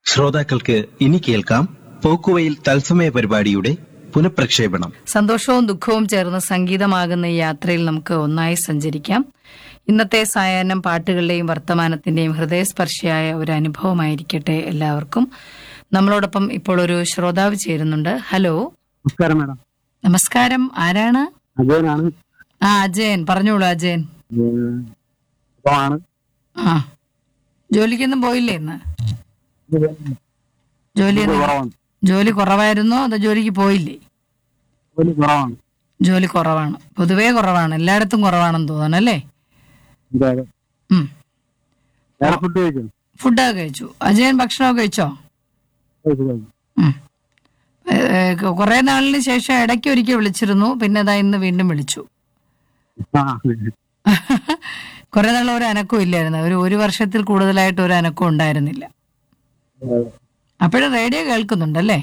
ശ്രോതാക്കൾക്ക് ഇനി കേൾക്കാം പോക്കുവയിൽ തത്സമയ പരിപാടിയുടെ പുനഃപ്രക്ഷേപണം സന്തോഷവും ദുഃഖവും ചേർന്ന് സംഗീതമാകുന്ന ഈ യാത്രയിൽ നമുക്ക് ഒന്നായി സഞ്ചരിക്കാം ഇന്നത്തെ സായാഹ്നം പാട്ടുകളുടെയും വർത്തമാനത്തിന്റെയും ഹൃദയസ്പർശിയായ ഒരു അനുഭവമായിരിക്കട്ടെ എല്ലാവർക്കും നമ്മളോടൊപ്പം ഇപ്പോൾ ഒരു ശ്രോതാവ് ചേരുന്നുണ്ട് ഹലോ നമസ്കാരം മാഡം നമസ്കാരം ആരാണ് അജയനാണ് ആ അജയൻ പറഞ്ഞോളൂ അജയൻ ആണ് ആ ജോലിക്കൊന്നും പോയില്ലേ ഇന്ന് ജോലി എന്ത്- കുറവാണ് ജോലി കുറവായിരുന്നോ അതോ ജോലിക്ക് പോയില്ലേ ജോലി കുറവാണ് ജോലി കുറവാണ് പൊതുവേ കുറവാണ് എല്ലായിടത്തും കുറവാണെന്ന് തോന്നണം അല്ലേ അതെ അതെ ഉം വേറെ ഫുഡ് കഴിച്ചു ഫുഡൊക്കെ കഴിച്ചു അജയൻ ഭക്ഷണമൊക്കെ കഴിച്ചോ കഴിച്ചു കഴിച്ചു ഉം. ഏ, ഏ, കുറെ നാളിന് ശേഷം ഇടയ്ക്ക് ഒരിക്കൽ വിളിച്ചിരുന്നു പിന്നെ അതാ ഇന്ന് വീണ്ടും വിളിച്ചു ആ കുറെ നാൾ ഒരു അനക്കവും ഇല്ലായിരുന്നു ഒരു ഒരു വർഷത്തിൽ കൂടുതലായിട്ട് ഒരു അനക്കവും ഉണ്ടായിരുന്നില്ല അപ്പോഴും റേഡിയോ കേൾക്കുന്നുണ്ടല്ലേ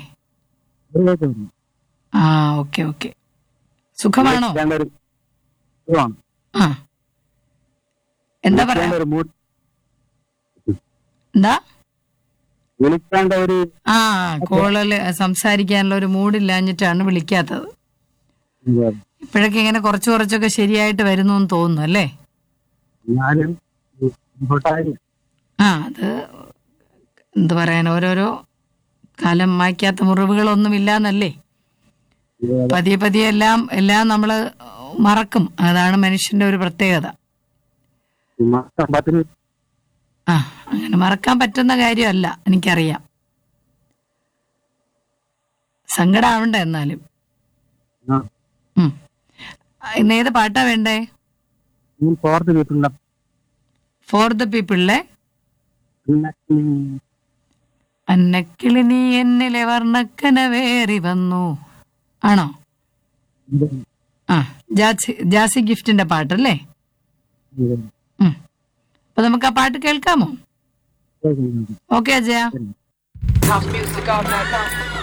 ആ ഓക്കെ ഓക്കെ സുഖമാണോ വിളിക്കേണ്ട ഒരു ഇതുമാണ്. ആ എന്താ പറയാ വിളിക്കേണ്ട ഒരു മൂഡ് എന്താ വിളിക്കേണ്ട ഒരു ആ കോളില് സംസാരിക്കാനുള്ള ഒരു മൂഡില്ലാഞ്ഞിട്ടാണ് വിളിക്കാത്തത് ഇപ്പോഴൊക്കെ ഇങ്ങനെ കുറച്ച് കുറച്ചൊക്കെ ശരിയായിട്ട് വരുന്നു എന്ന് തോന്നുന്നു അല്ലേ ഞാനും ഇങ്ങോട്ടായിരുന്നു. ആ അത് എന്ത് പറയാൻ ഓരോരോ കാലം മായ്ക്കാത്ത മുറിവുകളൊന്നും ഇല്ലാന്നല്ലേ പതിയെ പതിയെ എല്ലാം എല്ലാം നമ്മൾ മറക്കും അതാണ് മനുഷ്യന്റെ ഒരു പ്രത്യേകത ചുമ്മാ സമ്പത്തിന് ആ അങ്ങനെ മറക്കാൻ പറ്റുന്ന കാര്യമല്ല എനിക്കറിയാം സങ്കടാവണ്ട എന്നാലും ആ, ഉം. ഇന്ന് ഏത് പാട്ടാ വേണ്ടേ ഈ ഫോർത്ത് വീട്ടിലുള്ള ഫോർ ദ പീപ്പിളിലെ പിന്നെ ഈ അന്നക്കിളി നീ എന്നിലെ വർണ്ണക്കനവേറി വന്നു ആണോ ഇത് ആ ജാസി ജാസി ഗിഫ്റ്റിന്റെ പാട്ടല്ലേ ഇത് ഉം. അപ്പൊ നമുക്ക് ആ പാട്ട് കേൾക്കാമോ കേൾക്കുന്നുണ്ട്. Okay Ajaya House music all night long.